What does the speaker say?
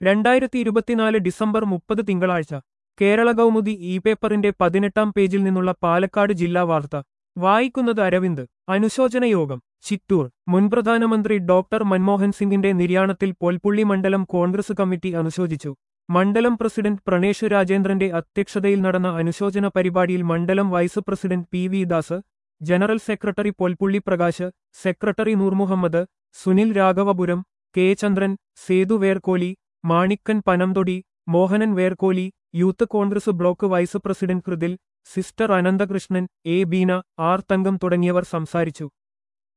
രണ്ടായിരത്തി ഇരുപത്തിനാല് ഡിസംബർ മുപ്പത് തിങ്കളാഴ്ച കേരള കൗമുദി ഇ പേപ്പറിന്റെ പതിനെട്ടാം പേജിൽ നിന്നുള്ള പാലക്കാട് ജില്ലാ വാർത്ത വായിക്കുന്നത് അരവിന്ദ് അനുശോചന യോഗം ചിറ്റൂർ മുൻ പ്രധാനമന്ത്രി ഡോക്ടർ മൻമോഹൻ സിംഗിന്റെ നിര്യാണത്തിൽ പൊൽപ്പുള്ളി മണ്ഡലം കോൺഗ്രസ് കമ്മിറ്റി അനുശോചിച്ചു മണ്ഡലം പ്രസിഡന്റ് പ്രണേഷ് രാജേന്ദ്രന്റെ അധ്യക്ഷതയിൽ നടന്ന അനുശോചന പരിപാടിയിൽ മണ്ഡലം vice president P V Das general secretary Polpully Prakash secretary Noor Muhammad Sunil Raghavapuram K Chandran Sethu Verkoli Manikkan Panamthodi Mohanan Verkoli youth Congress block vice president Krithil sister Ananthakrishnan A Beena R Thankam തുടങ്ങിയവർ സംസാരിച്ചു